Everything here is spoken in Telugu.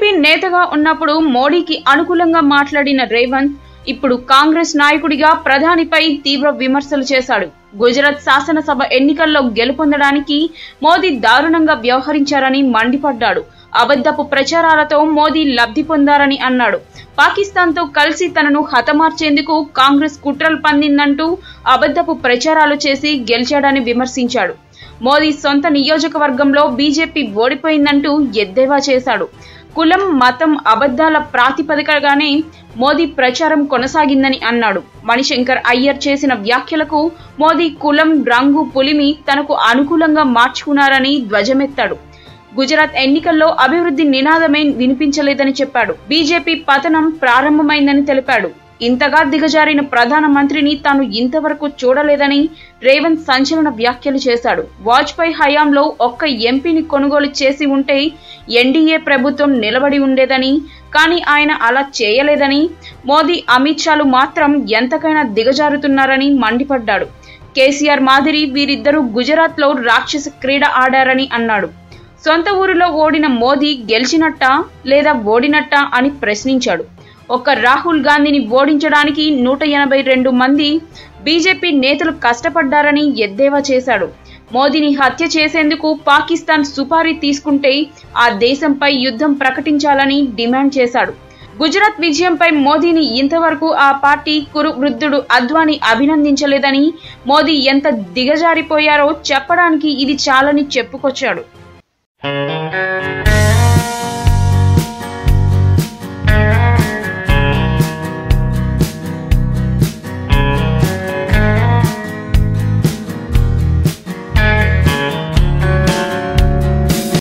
బీజేపీ నేతగా ఉన్నప్పుడు మోడీకి అనుకూలంగా మాట్లాడిన రేవంత్ ఇప్పుడు కాంగ్రెస్ నాయకుడిగా ప్రధానిపై తీవ్ర విమర్శలు చేశాడు గుజరాత్ శాసనసభ ఎన్నికల్లో గెలుపొందడానికి మోదీ దారుణంగా వ్యవహరించారని మండిపడ్డాడు అబద్ధపు ప్రచారాలతో మోదీ లబ్ధి పొందారని అన్నాడు పాకిస్తాన్తో కలిసి తనను హతమార్చేందుకు కాంగ్రెస్ కుట్రలు పందిందంటూ అబద్ధపు ప్రచారాలు చేసి గెలిచాడని విమర్శించాడు మోదీ సొంత నియోజకవర్గంలో బీజేపీ ఓడిపోయిందంటూ ఎద్దేవా చేశాడు కులం మతం అబద్ధాల ప్రాతిపదికగానే మోదీ ప్రచారం కొనసాగిందని అన్నాడు మణిశంకర్ అయ్యర్ చేసిన వ్యాఖ్యలకు మోదీ కులం రంగు పులిమి తనకు అనుకూలంగా మార్చుకున్నారని ధ్వజమెత్తాడు గుజరాత్ ఎన్నికల్లో అభివృద్ధి నినాదమే వినిపించలేదని చెప్పాడు బీజేపీ పతనం ప్రారంభమైందని తెలిపాడు ఇంతగా దిగజారిన ప్రధానమంత్రిని తాను ఇంతవరకు చూడలేదని రేవంత్ సంచలన వ్యాఖ్యలు చేశాడు వాజ్పేయి హయాంలో ఒక్క ఎంపీని కొనుగోలు చేసి ఉంటే ఎన్డీఏ ప్రభుత్వం నిలబడి ఉండేదని కానీ ఆయన అలా చేయలేదని మోదీ అమిత్ షాలు మాత్రం ఎంతకైనా దిగజారుతున్నారని మండిపడ్డాడు కేసీఆర్ మాదిరి వీరిద్దరూ గుజరాత్లో రాక్షస క్రీడ ఆడారని అన్నాడు సొంత ఊరిలో ఓడిన మోదీ గెలిచినట్టా లేదా ఓడినట్టా అని ప్రశ్నించాడు ఒక్క రాహుల్ గాంధీని ఓడించడానికి నూట ఎనభై రెండు మంది బీజేపీ నేతలు కష్టపడ్డారని ఎద్దేవా చేశాడు మోదీని హత్య చేసేందుకు పాకిస్తాన్ సుపారీ తీసుకుంటే ఆ దేశంపై యుద్ధం ప్రకటించాలని డిమాండ్ చేశాడు గుజరాత్ విజయంపై మోదీని ఇంతవరకు ఆ పార్టీ కురు వృద్ధుడు అద్వానీ అభినందించలేదని మోదీ ఎంత దిగజారిపోయారో చెప్పడానికి ఇది చాలని చెప్పుకొచ్చాడు